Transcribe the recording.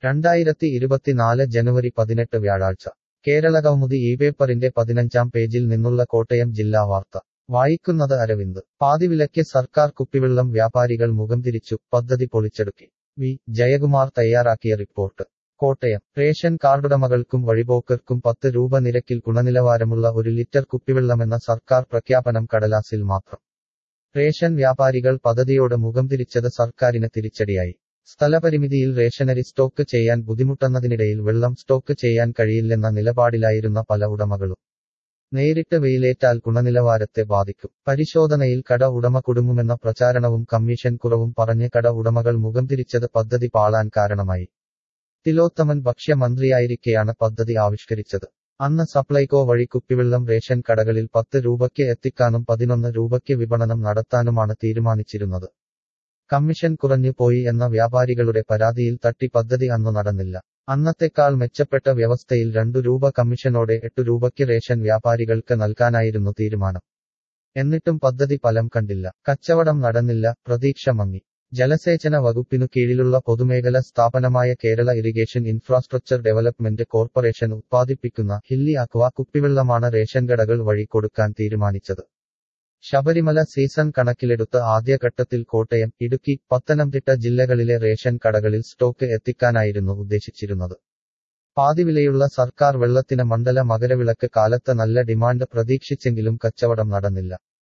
രണ്ടായിരത്തി ഇരുപത്തിനാല് ജനുവരി പതിനെട്ട് വ്യാഴാഴ്ച കേരള കൗമുദി ഈ പേപ്പറിന്റെ പതിനഞ്ചാം പേജിൽ നിന്നുള്ള കോട്ടയം ജില്ലാ വാർത്ത വായിക്കുന്നത് അരവിന്ദ് പാതിവിലയ്ക്ക് സർക്കാർ കുപ്പിവെള്ളം വ്യാപാരികൾ മുഖം തിരിച്ചു പദ്ധതി പൊളിച്ചെടുക്കി വി ജയകുമാർ തയ്യാറാക്കിയ റിപ്പോർട്ട് കോട്ടയം റേഷൻ കാർഡുടമകൾക്കും വഴിപോക്കർക്കും പത്ത് രൂപ നിരക്കിൽ ഗുണനിലവാരമുള്ള ഒരു ലിറ്റർ കുപ്പിവെള്ളമെന്ന സർക്കാർ പ്രഖ്യാപനം കടലാസിൽ മാത്രം റേഷൻ വ്യാപാരികൾ പദ്ധതിയോട് മുഖം തിരിച്ചത് സർക്കാരിന് തിരിച്ചടിയായി സ്ഥലപരിമിതിയിൽ റേഷനരി സ്റ്റോക്ക് ചെയ്യാൻ ബുദ്ധിമുട്ടുന്നതിനിടയിൽ വെള്ളം സ്റ്റോക്ക് ചെയ്യാൻ കഴിയില്ലെന്ന നിലപാടിലായിരുന്ന പല ഉടമകളും നേരിട്ട് വെയിലേറ്റാൽ ഗുണനിലവാരത്തെ ബാധിക്കും പരിശോധനയിൽ കട ഉടമ കുടുങ്ങുമെന്ന പ്രചാരണവും കമ്മീഷൻ കുറവും പറഞ്ഞ് കട ഉടമകൾ മുഖം തിരിച്ചത് പദ്ധതി പാളാൻ കാരണമായി തിലോത്തമൻ ഭക്ഷ്യമന്ത്രിയായിരിക്കെയാണ് പദ്ധതി ആവിഷ്കരിച്ചത് അന്ന് സപ്ലൈകോ വഴി കുപ്പിവെള്ളം റേഷൻ കടകളിൽ പത്ത് രൂപയ്ക്ക് എത്തിക്കാനും പതിനൊന്ന് രൂപയ്ക്ക് വിപണനം നടത്താനുമാണ് തീരുമാനിച്ചിരുന്നത് കമ്മീഷൻ കുറഞ്ഞു പോയി എന്ന വ്യാപാരികളുടെ പരാതിയിൽ തട്ടി പദ്ധതി അന്നു നടന്നില്ല അന്നത്തെക്കാൾ മെച്ചപ്പെട്ട വ്യവസ്ഥയിൽ രണ്ടു രൂപ കമ്മീഷനോടെ എട്ടു രൂപയ്ക്ക് റേഷൻ വ്യാപാരികൾക്ക് നൽകാനായിരുന്നു തീരുമാനം എന്നിട്ടും പദ്ധതി ഫലം കണ്ടില്ല കച്ചവടം നടന്നില്ല പ്രതീക്ഷ മങ്ങി ജലസേചന വകുപ്പിനു കീഴിലുള്ള പൊതുമേഖല സ്ഥാപനമായ Kerala irrigation infrastructure development corporation ഉത്പാദിപ്പിക്കുന്ന ഹില്ലി അക്വ കുപ്പിവെള്ളമാണ് റേഷൻ കടകൾ വഴി കൊടുക്കാൻ തീരുമാനിച്ചത് ശബരിമല സീസൺ കണക്കിലെടുത്ത് ആദ്യഘട്ടത്തിൽ കോട്ടയം ഇടുക്കി പത്തനംതിട്ട ജില്ലകളിലെ റേഷൻ കടകളിൽ സ്റ്റോക്ക് എത്തിക്കാനായിരുന്നു ഉദ്ദേശിച്ചിരുന്നത് പാതിവിലയുള്ള സർക്കാർ വെള്ളത്തിന് മണ്ഡല മകരവിളക്ക് കാലത്ത് നല്ല ഡിമാൻഡ് പ്രതീക്ഷിച്ചെങ്കിലും കച്ചവടം നടന്നില്ല